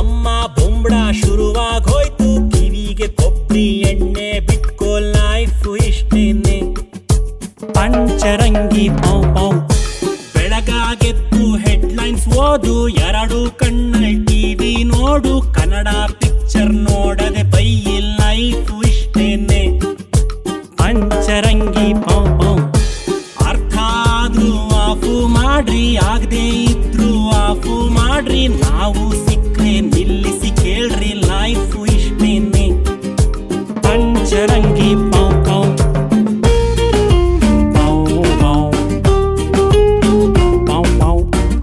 ನಮ್ಮ ಬೊಂಬಡ ಶುರುವಾಗೋಯ್ತು ಕಿವಿಗೆ ಕೊಬ್ಬರಿ ಎಣ್ಣೆ ಬಿಟ್ಕೋ ಲೈಫ್ ಇಷ್ಟೇನೆ ಪಂಚರಂಗಿ ಪೌ ಪೌ ಬೆಳಗಾಗೆದ್ದು ಹೆಡ್ಲೈನ್ಸ್ ಓದು ಎರಡು ಕಣ್ಣಲ್ಲಿ ಟಿವಿ ನೋಡು ಕನ್ನಡ ಪಿಕ್ಚರ್ ನೋಡದೆ ಬೈಯಿ ಲೈಫ್ ಇಷ್ಟೇನೆ ಪಂಚರಂಗಿ ಪೌ ಪೌ ಅರ್ಥ ಆದ್ರೂ ಆಫು ಮಾಡ್ರಿ ಆಗದೆ ಇದ್ರು ಆಫು ಮಾಡ್ರಿ ನಾವು ಸಿಕ್ಕ್ರೆ ನಿಲ್ಲಿಸಿ ಕೇಳ್ರಿ ಲೈಫ್ ಇಷ್ಟೇನೆ ಪಂಚರಂಗಿ ಪೌ ಪೌ ಪೌ ಪೌ ಪೌ ಪೌ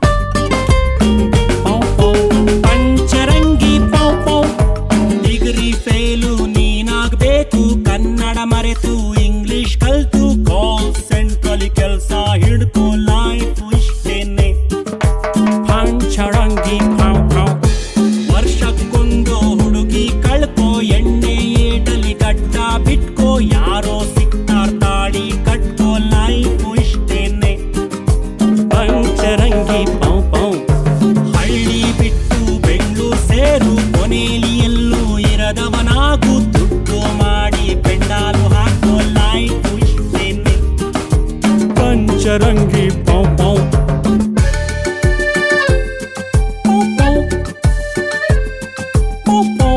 ಪೌ ಪೌ ಪಂಚರಂಗಿ ಪೌ ಪೌ ಡಿಗ್ರಿ ಫೇಲು ನೀನಾಗ್ಬೇಕು ಕನ್ನಡ ಮರೆತು ಇಂಗ್ಲಿಷ್ ಕಲ್ತು ಕಾಲ್ ಸೆಂಟ್ರಲ್ ಕೆಲಸ ಹಿಡ್ಕೋ ಲೈಫ್ ಇಷ್ಟೇನೆ ಪಂಚರಂಗಿ ಪೌ ಪೌ ವರ್ಷಕ್ಕೊಂದು ಹುಡುಗಿ ಕಳ್ಕೋ ಎಣ್ಣೆ ಏಟಲಿ ಗಡ್ಡ ಬಿಟ್ಕೋ ಯಾರೋ ಸಿಕ್ತಾರ್ ತಾಳಿ ಕಟ್ಕೋ ಲೈಫ್ ಇಷ್ಟೇನೆ ಪಂಚರಂಗಿ ಪೌ ಪೌ ಹಳ್ಳಿ ಬಿಟ್ಟು ಬೆಂಗಳೂರು ಸೇರು ಕೊನೆಯಲ್ಲಿ ಎಲ್ಲೂ ಇರದವನಾಗು ದುಡ್ಡು ಮಾಡಿ ಪೆಂಡಾಲು ಹಾಕೋ ಲೈಫ್ ಇಷ್ಟೇನೆ ಪಂಚರಂಗಿ ಪೌ ಪೌ ಪೌ ಪೌ ಪೌ ಪೌ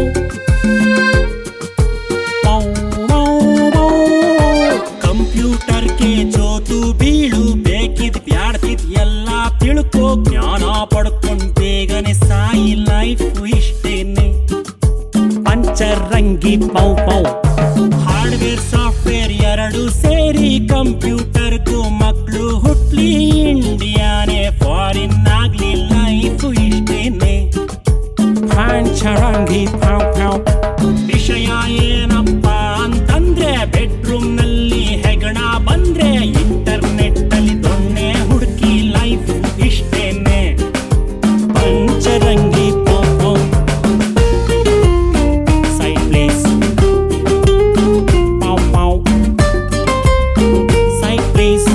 ಪೌ ಪೌ ಪೌ. ಕಂಪ್ಯೂಟರ್ಗೆ ಜೋತು ಬೀಳು ಬೇಕಿದ್ ಬ್ಯಾಡ್ತಿದ್ ಎಲ್ಲ ತಿಳ್ಕೋ ಜ್ಞಾನ ಪಡ್ಕೊಂಡ್ ಬೇಗನೆ ಸಾಯಿ ಲೈಫ್ ಇಷ್ಟೇನೆ ಪಂಚರಂಗಿ ಪೌ ಪೌ ಹಾರ್ಡ್ವೇರ್ ಸಾಫ್ಟ್ವೇರ್ ಎರಡು ಸೇರಿ ಕಂಪ್ಯೂಟರ್ಗೂ ಮಕ್ಕಳು ಹುಟ್ಲಿ ಇಂಡಿಯಾನೇ ಫಾರಿನ್ ಆಗ್ಲಿ ಲೈಫ್ ಇಷ್ಟೇನೆ ಪಂಚರಂಗಿ ಪೌ ಪೌ ವಿಷಯ ಏನಪ್ಪ ಅಂತಂದ್ರೆ ಬೆಡ್ರೂಮ್ ನಲ್ಲಿ ಹೆಗಣ ಬಂದ್ರೆ ಇಂಟರ್ನೆಟ್ ಅಲ್ಲಿ ದೊಣ್ಣೆ ಹುಡುಕಿ ಲೈಫ್ ಇಷ್ಟೇನೆ ಪಂಚರಂಗಿ ಪೌ ಪೌ ಸೈಡ್ ಪ್ಲೇಸ್ ಪೌ ಪೌ ಸೈಡ್ ಪ್ಲೇಸ್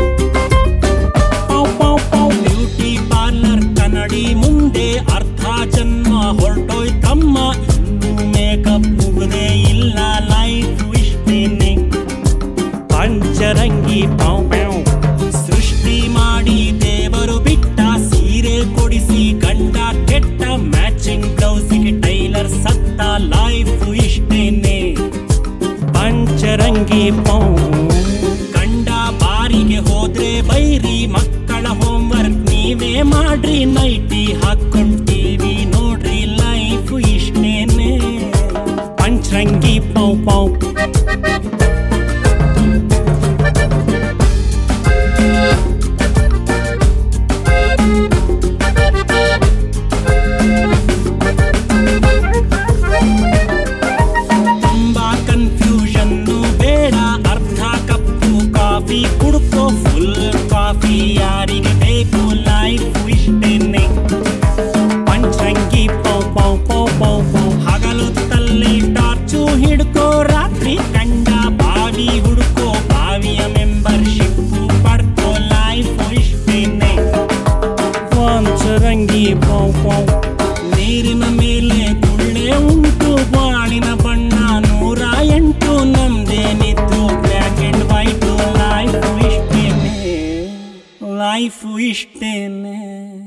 ಪೌ ಪೌ ಪೌ ಬ್ಯೂಟಿ ಪಾರ್ಲರ್ ಕನ್ನಡಿ ಮುಂದೆ ಅರ್ಧ ಜನ್ಮ ಹೊರಟೋಯ್ತಮ್ಮ ಇನ್ನು ಮೇಕಪ್ ಮುಗದೆ ಇಲ್ಲ ಲೈಫ್ ಇಷ್ಟೇನೆ ಪಂಚರಂಗಿ ಪೌ ಪೌ ಸೃಷ್ಟಿ ಮಾಡಿ ದೇವರು ಬಿಟ್ಟ ಸೀರೆ ಕೊಡಿಸಿ ಗಂಡ ಕೆಟ್ಟ ಮ್ಯಾಚಿಂಗ್ ಬ್ಲೌಸಿಗೆ ಟೈಲರ್ ಸತ್ತ ಲೈಫ್ ಇಷ್ಟೇನೆ ಪಂಚರಂಗಿ ಪೌ ಗಂಡ ಬಾರಿಗೆ ಹೋದ್ರೆ ಬೈರಿ ಮಕ್ಕಳ ಹೋಮ್ವರ್ಕ್ ನೀವೇ ಮಾಡ್ರಿ ನೈಟಿ ಹಾಕೊಂಡ್ ಟಿವಿ ನೋಡ್ರಿ ಲೈಫ್ ಇಷ್ಟೇನೆ ಪಂಚರಂಗಿ ಪೌ ಪೌ ತುಂಬಾ ಕನ್ಫ್ಯೂಷನ್ನು ಬೇಡ ಅರ್ಧ ಕಪ್ಪು ಕಾಫಿ ಕುಡ್ಕೋ ಫುಲ್ ಕಾಫಿ ಯಾರಿಗೆ ಬೇಕು ಲೈಫ್ ಇಷ್ಟೇನೆ ಪಂಚರಂಗಿ ಪೌ ಪೌ ಪೌ ಪೌ ಪೌ ಹಗಲೊತ್ತಲ್ಲಿ ಟಾರ್ಚು ಹಿಡ್ಕೋ ರಾತ್ರಿ ಕಂಡ ಬಾವಿ ಹುಡ್ಕೋ ಬಾವಿಯ ಮೆಂಬರ್ಶಿಪ್ ಪಡ್ಕೋ ಲೈಫ್ ಇಷ್ಟೇನೆ ಪಂಚರಂಗಿ ಪೌ ಪೌ ನೀರಿನ ಮೇಲೆ ಗುಳ್ಳೆ ಉಂಟು ಬಾಳಿನ ಬಣ್ಣ ನೂರ ಎಂಟು ನಮ್ದೇನಿತ್ತು ಬ್ಲ್ಯಾಕ್ ಅಂಡ್ ವೈಟ್ ಲೈಫ್ ಇಷ್ಟೇನೆ ಲೈಫ್ ಇಷ್ಟೇನೆ